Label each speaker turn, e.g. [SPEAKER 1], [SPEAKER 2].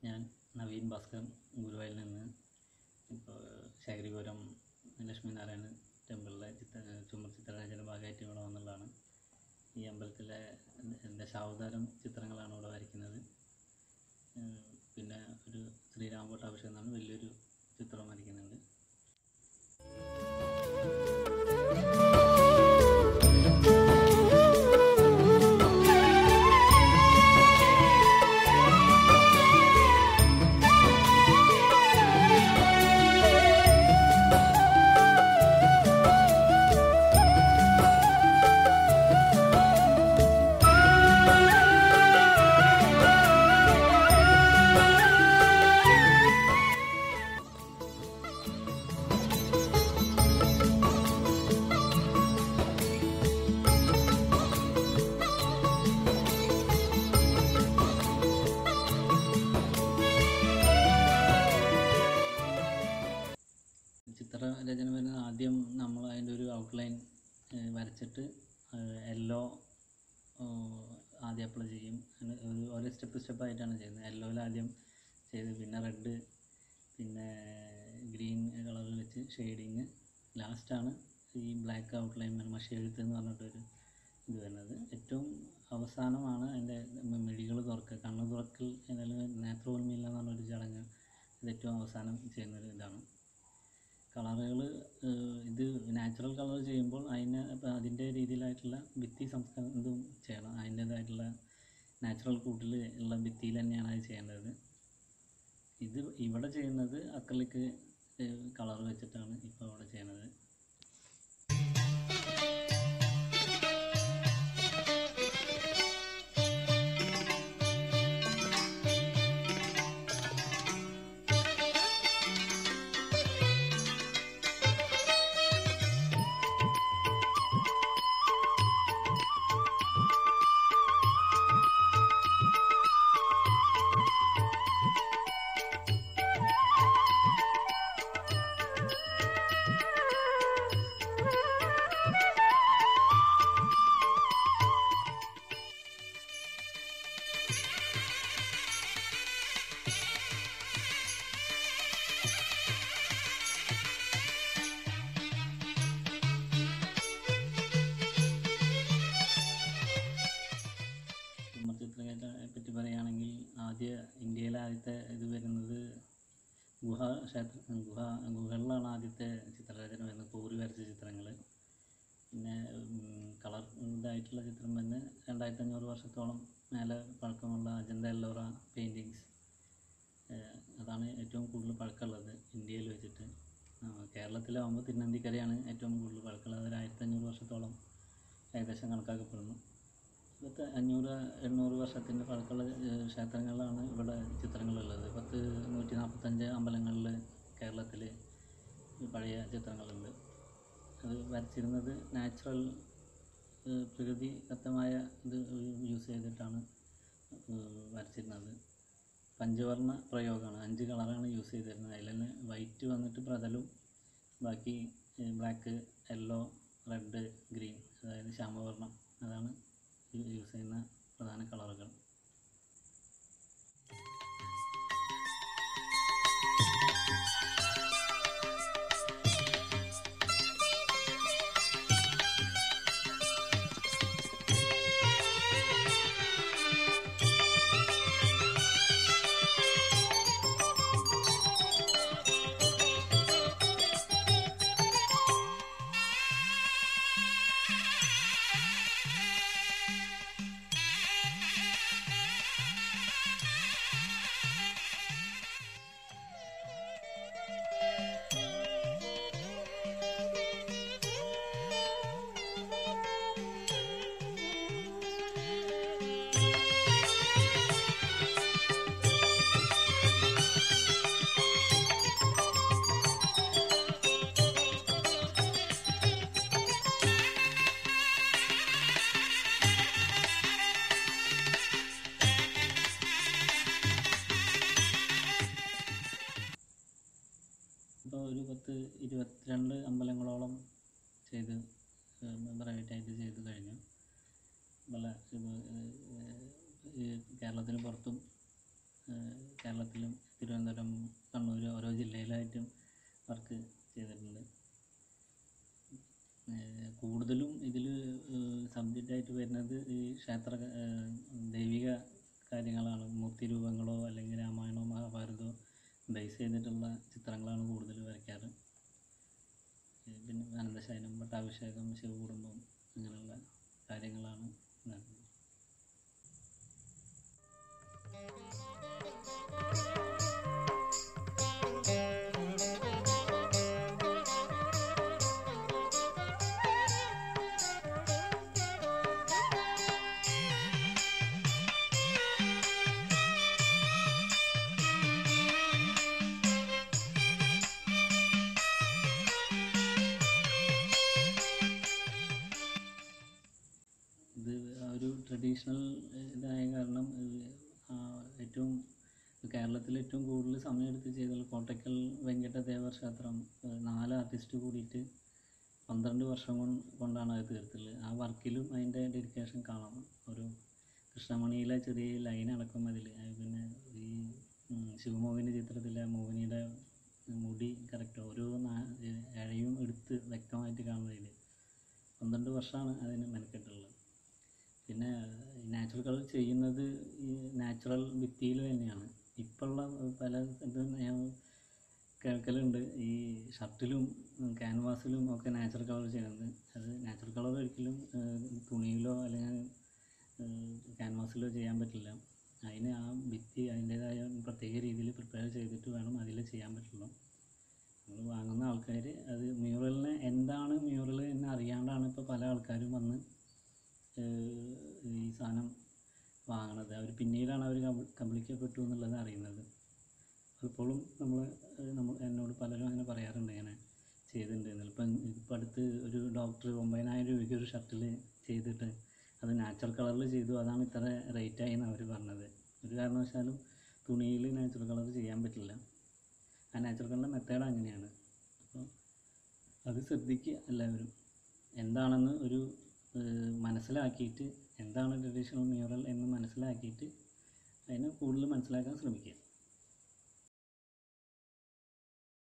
[SPEAKER 1] ഞാൻ നവീൻ ഭാസ്കർ ഗുരുവായൂരിൽ നിന്ന് ഇപ്പോൾ ശേഖരിപുരം ലക്ഷ്മിനാരായണ ടെമ്പിളിലെ ചിത്ര ചുമർ ചിത്രരചന ഭാഗമായിട്ട് ഇവിടെ വന്നുള്ളതാണ് ഈ അമ്പലത്തിലെ ദശാവതാരം ചിത്രങ്ങളാണ് ഇവിടെ വരയ്ക്കുന്നത് ഏഹ് പിന്നെ ഒരു ശ്രീരാമ പട്ടാഭിഷേകം എന്നാണ് വലിയൊരു ചിത്രം വരയ്ക്കുന്നുണ്ട് ചിത്രരചന വരുന്നത് ആദ്യം നമ്മൾ അതിൻ്റെ ഒരു ഔട്ട്ലൈൻ വരച്ചിട്ട് യെല്ലോ ആദ്യം അപ്ലൈ ചെയ്യും അങ്ങനെ ഒരു ഓരോ സ്റ്റെപ്പ് സ്റ്റെപ്പായിട്ടാണ് ചെയ്യുന്നത് യെല്ലോയിൽ ആദ്യം ചെയ്ത് പിന്നെ റെഡ് പിന്നെ ഗ്രീൻ കളറിൽ വെച്ച് ഷെയ്ഡിങ് ലാസ്റ്റാണ് ഈ ബ്ലാക്ക് ഔട്ട്ലൈൻ മഷി എഴുത്ത് എന്ന് പറഞ്ഞിട്ടൊരു ഇത് വരുന്നത് ഏറ്റവും അവസാനമാണ് അതിൻ്റെ മിഴികൾ തുറക്കുക കണ്ണ് തുറക്കൽ എന്നാലും നേത്രോന്മീലനം എന്ന് പറഞ്ഞൊരു ചടങ്ങ് ഇത് ഏറ്റവും അവസാനം ചെയ്യുന്നൊരു ഇതാണ് കളറുകൾ ഇത് നാച്ചുറൽ കളർ ചെയ്യുമ്പോൾ അതിന് ഇപ്പം അതിൻ്റെ രീതിയിലായിട്ടുള്ള ഭിത്തി സംസ്കാരം ഇതും ചെയ്യണം അതിൻ്റേതായിട്ടുള്ള നാച്ചുറൽ കൂട്ടിൽ ഉള്ള ഭിത്തിയിൽ തന്നെയാണ് അത് ചെയ്യേണ്ടത് ഇത് ഇവിടെ ചെയ്യുന്നത് അക്രലിക് കളർ വെച്ചിട്ടാണ് ഇപ്പോൾ ഇവിടെ ചെയ്യുന്നത് ചുമർ ചിത്രകലയെ പറ്റി പറയുകയാണെങ്കിൽ ആദ്യ ഇന്ത്യയിലെ ആദ്യത്തെ ഇത് വരുന്നത് ഗുഹ ക്ഷേത്ര ഗുഹ ഗുഹകളിലാണ് ആദ്യത്തെ ചിത്രരചന വരുന്നത് കോറി വരച്ച ചിത്രങ്ങൾ പിന്നെ കളർ ഇതായിട്ടുള്ള ചിത്രം തന്നെ രണ്ടായിരത്തി അഞ്ഞൂറ് വർഷത്തോളം മേലെ പഴക്കമുള്ള അജന്ത എല്ലോറ പെയിൻറ്റിങ്സ് അതാണ് ഏറ്റവും കൂടുതൽ പഴക്കമുള്ളത് ഇന്ത്യയിൽ വെച്ചിട്ട് ആ, കേരളത്തിലാവുമ്പോൾ തിരുനന്തിക്കരയാണ് ഏറ്റവും കൂടുതൽ പഴക്കമുള്ളത് ഒരു ആയിരത്തി അഞ്ഞൂറ് വർഷത്തോളം ഏകദേശം കണക്കാക്കപ്പെടുന്നു പത്ത് അഞ്ഞൂറ് എണ്ണൂറ് വർഷത്തിൻ്റെ പഴക്കമുള്ള ഏഹ്, ക്ഷേത്രങ്ങളിലാണ് ഇവിടെ ചിത്രങ്ങളുള്ളത് പത്ത് നൂറ്റി നാൽപ്പത്തഞ്ച് അമ്പലങ്ങളിൽ കേരളത്തിൽ പഴയ ചിത്രങ്ങളുണ്ട് അത് വരച്ചിരുന്നത് നാച്ചുറൽ ഏഹ്, പ്രകൃതിദത്തമായ ഇത് യൂസ് ചെയ്തിട്ടാണ് ഏഹ്, വരച്ചിരുന്നത് പഞ്ചവർണ്ണ പ്രയോഗമാണ് അഞ്ച് കളറാണ് യൂസ് ചെയ്തിരുന്നത് അതിൽ തന്നെ വൈറ്റ് വന്നിട്ട് പ്രതലും ബാക്കി ബ്ലാക്ക് യെല്ലോ റെഡ് ഗ്രീൻ അതായത് ശ്യാമവർണ്ണം അതാണ് യൂസ് ചെയ്യുന്ന പ്രധാന കളറുകൾ ഇപ്പോൾ ഒരു പത്ത് ഇരുപത്തിരണ്ട് അമ്പലങ്ങളോളം ചെയ്ത് പ്രൈവറ്റായിട്ട് ചെയ്ത് കഴിഞ്ഞു പല ഇത്, ഏഹ്, ഈ കേരളത്തിന് പുറത്തും കേരളത്തിലും തിരുവനന്തപുരം കണ്ണൂർ ഓരോ ജില്ലയിലായിട്ടും വർക്ക് ചെയ്തിട്ടുണ്ട് ഏഹ് കൂടുതലും ഇതിൽ സബ്ജക്റ്റായിട്ട് വരുന്നത് ഈ ക്ഷേത്ര ഏഹ് ദൈവിക കാര്യങ്ങളാണ് മൂർത്തി രൂപങ്ങളോ അല്ലെങ്കിൽ രാമായണമോ മഹാഭാരതമോ ബേസ് ചെയ്തിട്ടുള്ള ചിത്രങ്ങളാണ് കൂടുതൽ വരയ്ക്കാറ് ഏഹ് പിന്നെ അനന്തശയനം പട്ടാഭിഷേകം ശിവകുടുംബം അങ്ങനെയുള്ള കാര്യങ്ങളാണ് നടക്കുന്നത് ഇത് ആ ഒരു ട്രഡീഷണൽ ഇതായ കാരണം ഇത് ആ ഏറ്റവും കേരളത്തിൽ ഏറ്റവും കൂടുതൽ സമയമെടുത്ത് ചെയ്തുള്ള കോട്ടയ്ക്കൽ വെങ്കട്ടദേവർ ക്ഷേത്രം ഏഹ് നാല് ആർട്ടിസ്റ്റ് കൂടിയിട്ട് പന്ത്രണ്ട് വർഷം കൊണ്ട് കൊണ്ടാണ് അത് തീർത്തുള്ളത് ആ വർക്കിലും അതിൻ്റെ ഡെഡിക്കേഷൻ കാണാം ഒരു കൃഷ്ണമണിയിലെ ചെറിയ ലൈൻ അടക്കം അതിൽ പിന്നെ ഈ ഉം, ശിവമോഹിനി ചിത്രത്തിലെ മോഹിനിയുടെ മുടി കറക്റ്റ് ഓരോ നാ- ഇഴയും എടുത്ത് വ്യക്തമായിട്ട് കാണുന്നതിൽ പന്ത്രണ്ട് വർഷമാണ് അതിന് മെനക്കെട്ടുള്ളത് പിന്നെ നാച്ചുറൽ കളർ ചെയ്യുന്നത് ഈ നാച്ചുറൽ ഭിത്തിയിൽ തന്നെയാണ് ഇപ്പോഴുള്ള പല ഇത് ഞാൻ കേൾക്കലുണ്ട് ഈ ഷർട്ടിലും ക്യാൻവാസിലും ഒക്കെ നാച്ചുറൽ കളർ ചെയ്യുന്നത് അത് നാച്ചുറൽ കളർ ഒരിക്കലും ഏഹ്, തുണിയിലോ അല്ലെങ്കിൽ ക്യാൻവാസിലോ ചെയ്യാൻ പറ്റില്ല അതിന് ആ ഭിത്തി അതിൻ്റേതായ പ്രത്യേക രീതിയിൽ പ്രിപ്പയർ ചെയ്തിട്ട് വേണം അതിൽ ചെയ്യാൻ പറ്റുള്ളൂ നമ്മൾ വാങ്ങുന്ന ആൾക്കാർ അത് മ്യൂറലിനെ എന്താണ് മ്യൂറൽ എന്ന് അറിയാണ്ടാണ് ഇപ്പോൾ പല ആൾക്കാരും വന്ന് ഏഹ് ഈ സാധനം വാങ്ങണത് അവർ പിന്നീടാണ് അവർ കബളിക്കപ്പെട്ടു എന്നുള്ളത് അറിയുന്നത് പലപ്പോഴും നമ്മൾ നമ്മൾ എന്നോട് പലരും അങ്ങനെ പറയാറുണ്ട് ഇങ്ങനെ ചെയ്തിട്ടുണ്ട് എന്ന്. ഇപ്പം ഇപ്പം അടുത്ത് ഒരു ഡോക്ടർ ഒമ്പതിനായിരം രൂപയ്ക്ക് ഒരു ഷർട്ടിൽ ചെയ്തിട്ട് അത് നാച്ചുറൽ കളറിൽ ചെയ്തു അതാണ് ഇത്ര റേറ്റ് ആയി എന്ന് അവർ പറഞ്ഞത് ഒരു കാരണവശാലും തുണിയിൽ നാച്ചുറൽ കളർ ചെയ്യാൻ പറ്റില്ല ആ നാച്ചുറൽ കളറിൻ്റെ മെത്തേഡ് അങ്ങനെയാണ് അപ്പോൾ അത് ശ്രദ്ധിക്കുക എല്ലാവരും എന്താണെന്ന് ഒരു ഏഹ്, മനസ്സിലാക്കിയിട്ട് എന്താണ് ട്രഡീഷണൽ മ്യൂറൽ എന്ന് മനസ്സിലാക്കിയിട്ട് അതിനെ കൂടുതൽ മനസ്സിലാക്കാൻ ശ്രമിക്കുക